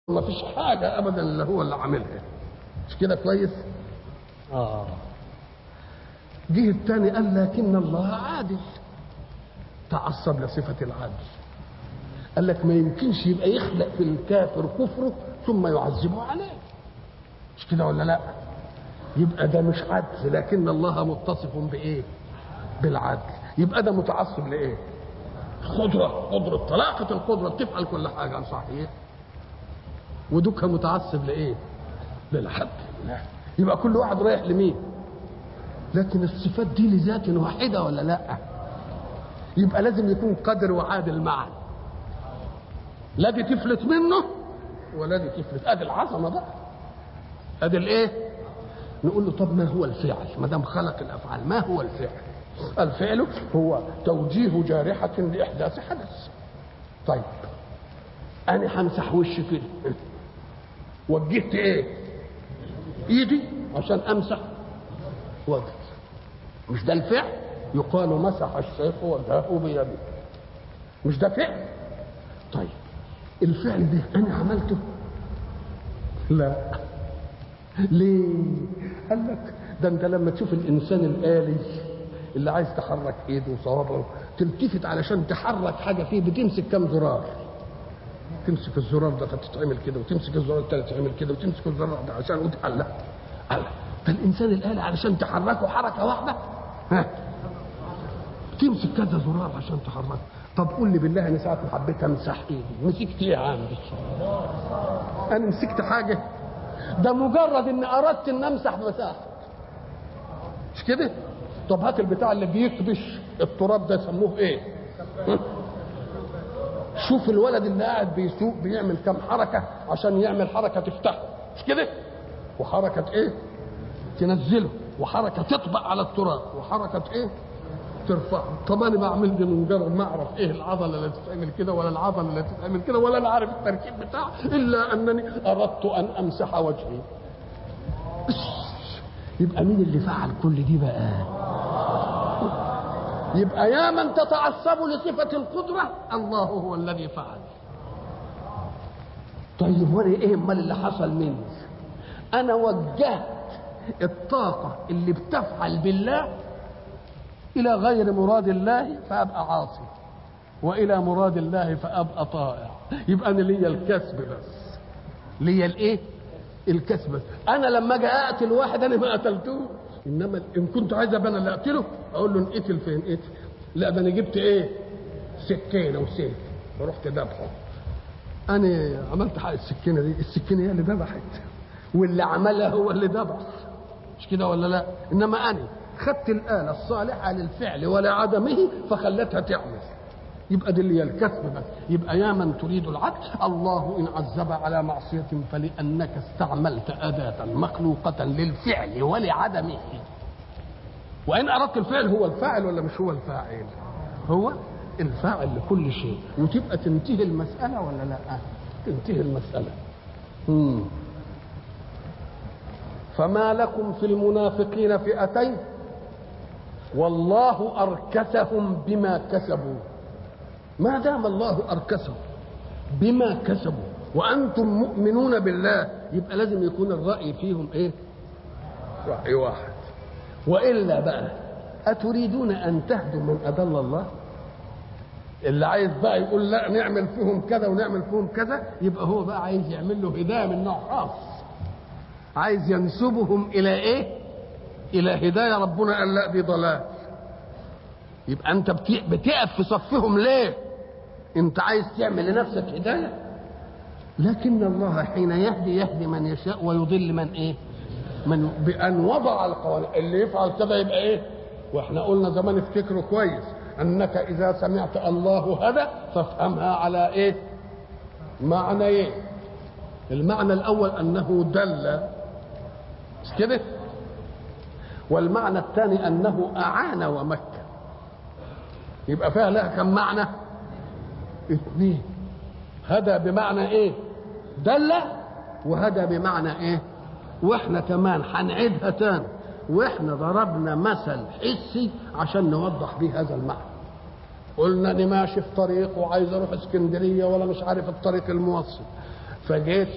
ما فيش حاجة أبدا إلا هو اللي عاملها مش كده كويس؟ آه جه الثاني قال لكن الله عادل تعصب لصفة العدل قال لك ما يمكنش يبقى يخلق في الكافر كفره ثم يعذبه عليه مش كده ولا لا يبقى ده مش عدل لكن الله متصف بايه بالعدل يبقى ده متعصب لايه قدرة قدرة طلاقة القدرة بتفعل كل حاجة صحيح ودوكها متعصب لايه للعدل يبقى كل واحد رايح لمين لكن الصفات دي لذات واحدة ولا لا يبقى لازم يكون قدر وعادل معا لا دي تفلت منه ولا دي تفلت ادي العظمه بقى ادي الايه نقول له طب ما هو الفعل ما دام خلق الافعال ما هو الفعل الفعل هو توجيه جارحه لاحداث حدث طيب انا همسح وشي كده وجهت ايه ايدي عشان امسح وجهي مش ده الفعل يقال مسح الشيخ وجهه بيده مش ده فعل طيب الفعل ده انا عملته لا ليه قال لك ده انت لما تشوف الانسان الالي اللي عايز تحرك ايده وصوابعه تلتفت علشان تحرك حاجه فيه بتمسك كام زرار تمسك الزرار ده تتعمل كده وتمسك الزرار التاني تتعمل كده وتمسك الزرار ده عشان الله الله فالانسان الالي علشان تحركه حركه واحده ها تمسك كذا زرار عشان تحركه طب قول لي بالله انا ساعه ما حبيت امسح ايدي مسكت ايه عندي انا مسكت حاجه ده مجرد ان اردت ان امسح مساحه مش كده طب هات البتاع اللي بيكبش التراب ده يسموه ايه شوف الولد اللي قاعد بيسوق بيعمل كم حركه عشان يعمل حركه تفتحه مش كده وحركه ايه تنزله وحركه تطبق على التراب وحركه ايه ترفع طب انا بعمل دي من مجرد ما اعرف ايه العضله اللي تتعمل كده ولا العضله اللي تتعمل كده ولا انا عارف التركيب بتاعها الا انني اردت ان امسح وجهي يبقى مين اللي فعل كل دي بقى يبقى يا من تتعصب لصفة القدرة الله هو الذي فعل طيب وانا ايه امال اللي حصل مني انا وجهت الطاقة اللي بتفعل بالله إلى غير مراد الله فأبقى عاصي وإلى مراد الله فأبقى طائع يبقى أنا ليا الكسب بس ليا الإيه؟ الكسب بس أنا لما أجي أقتل واحد أنا ما قتلتوش إنما إن كنت عايز أبقى أنا اللي أقتله أقول له انقتل فين قتل لا ده أنا جبت إيه؟ سكينة وسيف ورحت ذبحه أنا عملت حق السكينة دي السكينة هي اللي ذبحت واللي عملها هو اللي ذبح مش كده ولا لا؟ إنما أنا خدت الآلة الصالحة للفعل ولعدمه فخلتها تعمل يبقى دي اللي الكسب بس يبقى يا من تريد العدل الله إن عذب على معصية فلأنك استعملت أداة مخلوقة للفعل ولعدمه وإن أردت الفعل هو الفاعل ولا مش هو الفاعل هو الفاعل لكل شيء وتبقى تنتهي المسألة ولا لا تنتهي المسألة مم. فما لكم في المنافقين فئتين والله أركسهم بما كسبوا ما دام الله أركسهم بما كسبوا وأنتم مؤمنون بالله يبقى لازم يكون الرأي فيهم إيه رأي واحد وإلا بقى أتريدون أن تهدوا من أضل الله اللي عايز بقى يقول لا نعمل فيهم كذا ونعمل فيهم كذا يبقى هو بقى عايز يعمل له هداية من نوع خاص عايز ينسبهم إلى إيه الى هدايه ربنا قال لا دي ضلال يبقى انت بتقف في صفهم ليه انت عايز تعمل لنفسك هدايه لكن الله حين يهدي يهدي من يشاء ويضل من ايه من بان وضع القوانين اللي يفعل كذا يبقى ايه واحنا قلنا زمان افتكروا كويس انك اذا سمعت الله هدى فافهمها على ايه معنى ايه المعنى الاول انه دل مش كده والمعنى الثاني انه اعان ومكن يبقى فيها لها كم معنى اثنين هدى بمعنى ايه دل وهدى بمعنى ايه واحنا كمان هنعيدها تاني واحنا ضربنا مثل حسي عشان نوضح بيه هذا المعنى قلنا اني ماشي في طريق وعايز اروح اسكندريه ولا مش عارف الطريق الموصل فجيت